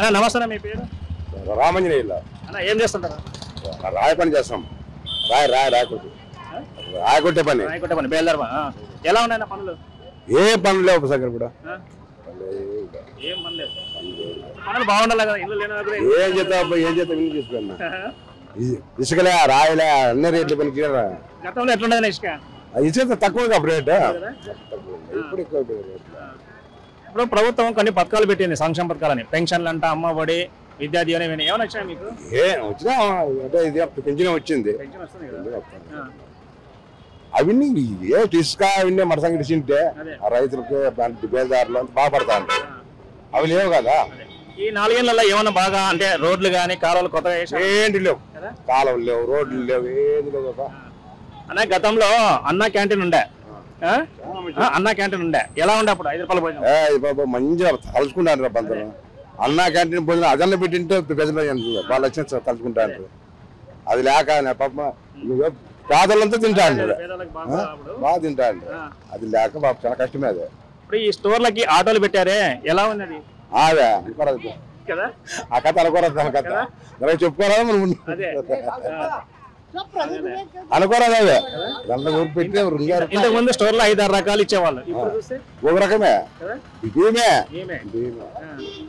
అన్న నమస్తే అన్న, మీ పేరు రామంజనేయుల అన్న ఏం చేస్తుంటారు రాయ పని చేస్తాం రాయ రాయ రాయకొట్టు రాయకొట్టే పని రాయకొట్ట పని బయలుదేరమా ఆ. ఎలా ఉన్నాయన్న పనులు ఏ పనులు లేవు సార్ కూడా ఆ? ఏం పని లేదు పనులు బాగుండాలి కదా ఇల్లు లేని దగ్గర ఏం చేస్తా ఏం చేస్తా ఇన్ని తీసుకున్నా ఇసుకలే రాయలే అన్ని రేట్లు పనికి గతంలో ఎట్లుండదు ఇసుక ఇసుక తక్కువ అప్పుడు రేట్ ఇప్పుడు ఎక్కువ రేట్లు. ఇప్పుడు ప్రభుత్వం కొన్ని పథకాలు పెట్టింది సంక్షేమ పథకాలని పెన్షన్లు అంట అమ్మ ఒడి విద్యా దీవెన ఇవన్నీ ఏమైనా వచ్చాయి మీకు ఏ వచ్చినా అంటే ఇది పెంచిన వచ్చింది పెన్షన్ వస్తుంది కదా ఆ. అవన్నీ ఏ ఇసుక అవన్నీ మరసంగి ఇచ్చింటే అదే. ఆ రైతులకు బేదారులు అంతా బాగుపడతా ఉంటారు అవి లేవు కదా అదే. ఈ నాలుగేళ్లలో ఏమన్నా బాగా అంటే రోడ్లు కానీ కాలువలు కొత్తగా వేసారు ఏంటి లేవు కదా కాలువలు లేవు రోడ్లు లేవు ఏది లేవు కదా అన్న గతంలో అన్న క్యాంటీన్ ఉండే ఆ? ఆ, అన్న క్యాంటీన్ ఉండే ఎలా ఉండే అప్పుడు ఐదు రూపాయలు పోయినా ఏ బాబా మంచిగా తలుచుకుంటారు బంధువులు అన్న క్యాంటీన్ భోజనం అదన్న పెట్టింటే ప్రజలు వాళ్ళు వచ్చి తలుచుకుంటారు అది లేక నా పాప నువ్వు పేదలంతా తింటా అంటారు పేదలకు బాగా అప్పుడు బాగా తింటా అంటారు ఆ. అది లేక బాబు చాలా కష్టమే అది ఇప్పుడు ఈ స్టోర్లకి ఆటోలు పెట్టారే ఎలా ఉంది అది అదే అనుకోరాదు కదా ఆ కథ అనుకోరాదు తన కథ మనకి చెప్పుకోరాదు మనం ముందు. అదే ఆ. అనుకోరాదు అదే దాంట్లో ఊరు పెట్టి రుంగారు ఇంతకు ముందు స్టోర్ లో ఐదారు రకాలు ఇచ్చేవాళ్ళు ఇప్పుడు చూస్తే ఒక రకమే కదా ఇదేమే ఏమే ఇదేమే ఆ.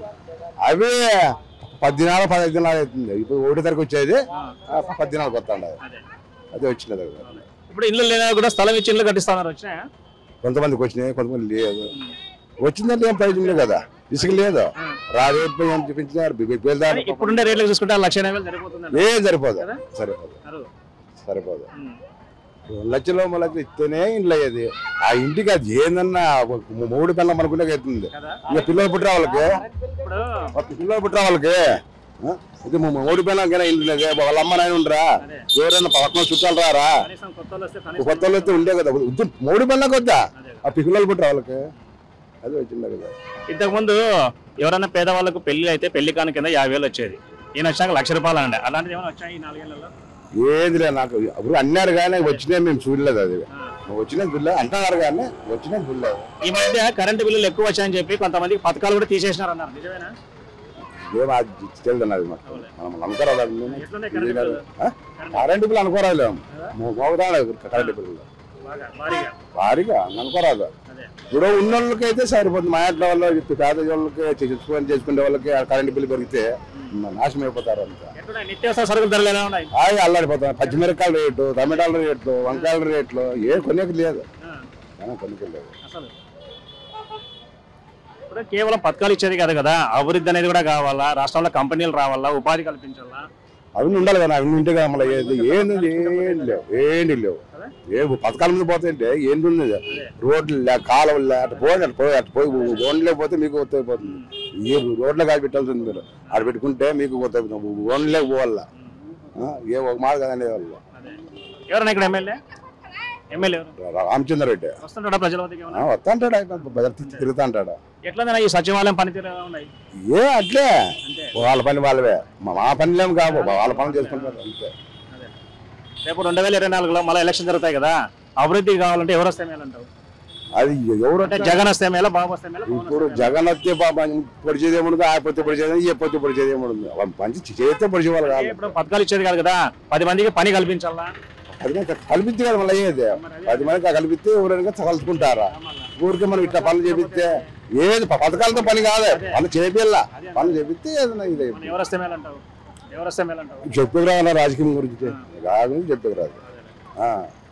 అవి పది దినాలు పదహైదు దినాలు అవుతుంది ఇప్పుడు ఒకటి తారీఖు వచ్చేది ఆ, పది దినాలకు వస్తాండి అది అదే అదే వచ్చినది అది. ఇప్పుడు ఇల్లు లేనా కూడా స్థలం ఇచ్చి ఇల్లు కట్టిస్తున్నారు వచ్చినాయా కొంతమందికి వచ్చినాయి కొంతమంది లేదు వచ్చిందంటే ఏం ప్రయోజనం లేదు కదా ఇసుక లేదు రాజు ఏం చూపించినారు బేల్దారు కానీ ఇప్పుడుండే రేట్లు చూసుకుంటే ఆ లక్ష ఎనభై వేలు సరిపోతుందండి ఏం సరిపోదు సరిపోదు అరువు. సరిపోదు ఉమ్. రెండు లక్షలు మూడు లక్షలు ఇస్తేనే ఇంట్లో అయ్యేది ఆ ఇంటికి అది ఏందన్నా ఒక మూడు పిల్లలు మనకుంటే అవుతుంది కదా ఇక పిల్లలు పుట్టిన వాళ్ళకి ఇప్పుడు ఒక పిల్లలు పుట్టిన వాళ్ళకి ఆ? ఇది ము- మూడు పిల్లలకైనా ఇల్లు లేదు వాళ్ళ అమ్మ నాయన ఉండరా అదే. ఎవరైనా పక్కన చుట్టాలు రారా కనీసం కొత్త వాళ్ళు వస్తే ఈ కనీసం కొత్త వాళ్ళు అయితే ఉండే కదా ఉద్దు- మూడు పిల్లలకి వద్దా అదే. ఆ పిల్లలు పుట్టిన వాళ్ళకి అది వచ్చింది కదా ఇంతకు ముందు ఎవరైనా పేదవాళ్ళకు పెళ్లి అయితే పెళ్లి కాని కింద యాభై వేలు వచ్చేది ఈయన వచ్చాక లక్ష రూపాయలు అండి అలాంటిది ఏమైనా వచ్చాయి ఈ నాలుగేళ్లలో ఏది లేదు నాకు ఎవరు అన్నారు కానీ వచ్చినా మేము చూడలేదు అది వచ్చినా చూడలేదు అంటున్నారు కానీ వచ్చినా చూడలేదు ఈ మధ్య కరెంటు బిల్లులు ఎక్కువ వచ్చాయని చెప్పి కొంతమంది పథకాలు కూడా తీసేసినారు అన్నారు నిజమేనా ఏం అది తెలియదు అది మాకు మనం అనుకోరాదు ఎట్లున్నాయి కరెంటు బిల్లులు కరెంటు బిల్లు అనుకోరాదు మోగుతాడు కరెంటు బిల్లు బాగా భారీగా భారీగా అనుకోరాదు అదే ఇప్పుడు ఉన్న వాళ్ళకైతే సరిపోతుంది మా ఇంట్లో వాళ్ళు ఇప్పుడు పేద వాళ్ళకి చేసుకొని చేసుకునే వాళ్ళకి ఆ కరెంటు బిల్లు పెరిగితే నాశనం అయిపోతారు అంతా ఎట్లున్నాయి నిత్యావసర సరుకుల ధరలు ఎలా ఉన్నాయి హాయి అల్లాడిపోతాం పచ్చిమిరకాయల రేటు టమాటాల రేట్లు వంకాయల రేట్లు ఏ కొనేకి లేదు ఆ, ఏమో కొనేకి లేదు అసలు ఇప్పుడు కేవలం పథకాలు ఇచ్చేది కాదు కదా అభివృద్ధి అనేది కూడా కావాలా రాష్ట్రంలో కంపెనీలు రావాలా ఉపాధి కల్పించాలా అవి ఉండాలి కదా అవి ఉంటే కదా మళ్ళీ ఏది ఏంది ఏం లేవు ఏంటి లేవు ఏ పథకాల మీద పోతుంటే ఏంటి ఉంది రోడ్లు లే కాలువలు లే అటు పోయి అటు పోయి అటు పోయి ఓన్లే పోతే మీకు కొత్త అయిపోతుంది ఏ రోడ్లో కాదు పెట్టాల్సింది మీరు ఆడ పెట్టుకుంటే మీకు కొత్త అయిపోతుంది ఓన్లే పోవాలా ఆ, ఏ ఒక మాట కదండి వాళ్ళు అదే ఎవరైనా ఇక్కడ ఎమ్మెల్యే ఎమ్మెల్యే ఎవరు రామచంద్ర రెడ్డి వస్తుంటాడా ప్రజల వద్దకు ఏమన్నా వస్తా అంటాడు ఆయన బజార్ తిరిగి తిరుగుతా అంటాడు ఎట్లా ఈ సచివాలయం పనితీరు ఎలా ఉన్నాయి ఏ అట్లే అంతే వాళ్ళ పని వాళ్ళవే మా మా పనిలేము కావు వాళ్ళ పనులు చేసుకుంటారు అంతే అదే రేపు రెండు వేల ఇరవై నాలుగులో మళ్ళీ ఎలక్షన్ జరుగుతాయి కదా అభివృద్ధి కావాలంటే ఎవరు వస్తే మేలంటావు అది ఎవరు అంటే జగన్ వస్తే మేళ బాబు వస్తే మేళ పవన్ ఇప్పుడు వస్తే మేళ? జగన్ వస్తే పాప పొడిచేది ఏముండదు ఆపోతే పొడిచేది ఏ పోతే పొడిచేది ఏముండదు వాళ్ళ మంచి చేస్తే పొడిచేవాళ్ళు అంటే కాదు ఇప్పుడు పథకాలు ఇచ్చేది కాదు కదా పది మందికి పని కల్పించాలా అది కల్పిస్తే కదా మళ్ళీ అయ్యేది పది మందికి కల్పిస్తే ఎవరైనా కలుసుకుంటారా ఊరికి మనం ఇట్లా పనులు చేపిస్తే ఏది ప- పథకాలతో పని కాదు పనులు చేపిల్లా పనులు చేపిస్తే ఏదైనా ఇది మనం ఎవరు వస్తే మేలంటావు ఎవరు వస్తే మేలంటావు చెప్పకురా రాజకీయం గురించి రాదు చెప్పకురాదు